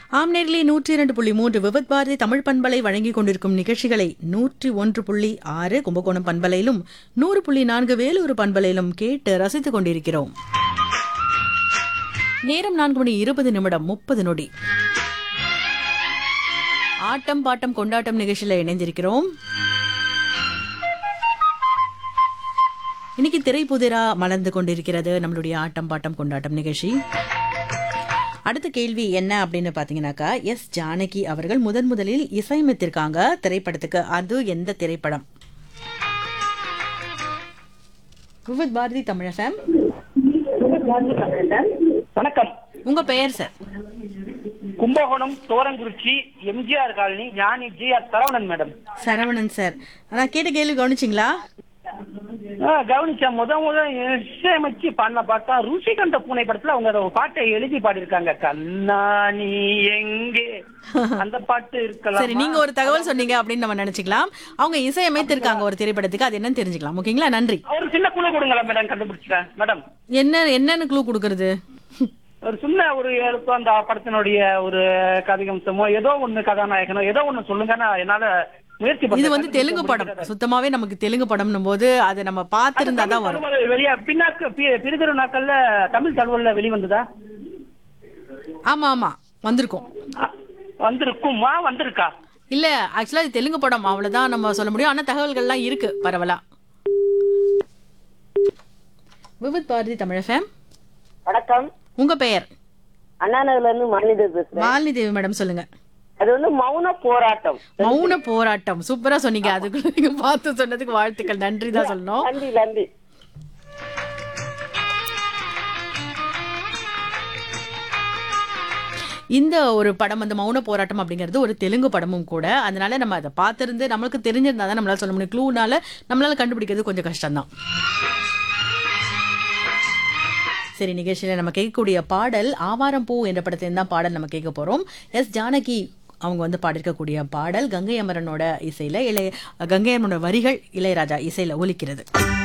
ஆம் நேரிலே நூற்றி இரண்டு புள்ளி மூன்று விவத் பாரதி தமிழ் பண்பலை வழங்கிக் கொண்டிருக்கும் நிகழ்ச்சிகளை நூற்றி ஒன்று புள்ளி ஆறு கும்பகோணம் பண்பலையிலும் நூறு புள்ளி நான்கு வேலூர் பண்பலையிலும் கேட்டு ரசித்துக் கொண்டிருக்கிறோம் நேரம் நான்கு மணி இருபது நிமிடம் முப்பது நொடி ஆட்டம் பாட்டம் கொண்டாட்டம் நிகழ்ச்சியில இணைந்திருக்கிறோம் இன்னைக்கு திரைப்புதிரா மலர்ந்து கொண்டிருக்கிறது நம்மளுடைய ஆட்டம் பாட்டம் கொண்டாட்டம் நிகழ்ச்சி அடுத்த கேள்வி என்ன அப்படின்னு பாத்தீங்கன்னாக்கா எஸ் ஜானகி அவர்கள் முதன் முதலில் இசையமைத்திருக்காங்க திரைப்படத்துக்கு அது எந்த திரைப்படம் விவித் பாரதி தமிழ் FM. வணக்கம் உங்க பெயர் sir Kumbakonam Thorankurichi MGR colony Gnani G R Saravanan madam Saravanan sir நான் கேட்ட கேள்வி கவனிச்சிங்களா ஆ, கவனிச்சேன் முத முத இசையமைச்சு பாடின பார்த்தா ருசி கண்ட பூனை படத்துல அவங்க ஒரு பாட்டை எழுதி பாடியிருக்காங்க கண்ணா நீ எங்கே அந்த பாட்டு இருக்கலாம் சரி நீங்க ஒரு தகவல் சொன்னீங்க அப்படின்னு நம்ம நினைச்சுக்கலாம் அவங்க இசையமைத்திருக்காங்க ஒரு திரைப்படத்துக்கு அது என்னன்னு தெரிஞ்சுக்கலாம் ஓகேங்களா நன்றி ஒரு சின்ன குழு கொடுங்களா மேடம் கண்டுபிடிச்சிட்டேன் மேடம் என்ன என்னன்னு க்ளூ கொடுக்கறது ஒரு சின்ன ஒரு எழுத்தோ அந்த படத்தினுடைய ஒரு கதையம்சமோ ஏதோ ஒண்ணு கதாநாயகனோ ஏதோ ஒண்ணு சொல்லுங்க நான் என்னால முயற்சி இது பண்ணேன். வந்து தெலுங்கு படம் சுத்தமாவே நமக்கு தெலுங்கு படம்னும் போது அது நம்ம பார்த்திருந்தா தான் வரும் தகவல் வெளியா பின்னாக்கு பி- பிரிதிரு நாட்கள்ல தமிழ் தகவல்ல வெளிவந்ததா ஆமா ஆமா வந்திருக்கும் அ- வந்திருக்குமா வந்திருக்கா இல்ல ஆக்சுவலா இது தெலுங்கு படம் அவ்வளவுதான் நம்ம சொல்ல முடியும் ஆனா தகவல்கள்லாம் இருக்கு பரவலா விவித் பாரதி தமிழ் FM. வணக்கம் உங்க பெயர் அண்ணாநகர்ல இருந்து மனித பேசுறேன் மாலினி தேவி மேடம் சொல்லுங்க அது வந்து மௌன போராட்டம் மௌன போராட்டம் சூப்பரா சொன்னீங்க அதுக்குள்ள நீங்க பார்த்து சொன்னதுக்கு வாழ்த்துக்கள் நன்றி தான் சொல்லணும் நன்றி நன்றி இந்த ஒரு படம் வந்து மௌன போராட்டம் அப்படிங்கிறது ஒரு தெலுங்கு படமும் கூட அதனால நம்ம அதை பார்த்திருந்து நம்மளுக்கு தெரிஞ்சிருந்தா தான் நம்மளால சொல்ல முடியும் க்ளூனால நம்மளால கண்டுபிடிக்கிறது கொஞ்சம் கஷ்டம்தான் சரி நிகழ்ச்சியில நம்ம கேட்கக்கூடிய பாடல் ஆவாரம் பூ என்ற படத்திலிருந்து தான் பாடல் நம்ம கேட்க போறோம் எஸ் ஜானகி அவங்க வந்து பாடிருக்கக்கூடிய பாடல் கங்கை அமரனோட இசையில இளைய கங்கை அமரனோட வரிகள் இளையராஜா இசையில ஒலிக்கிறது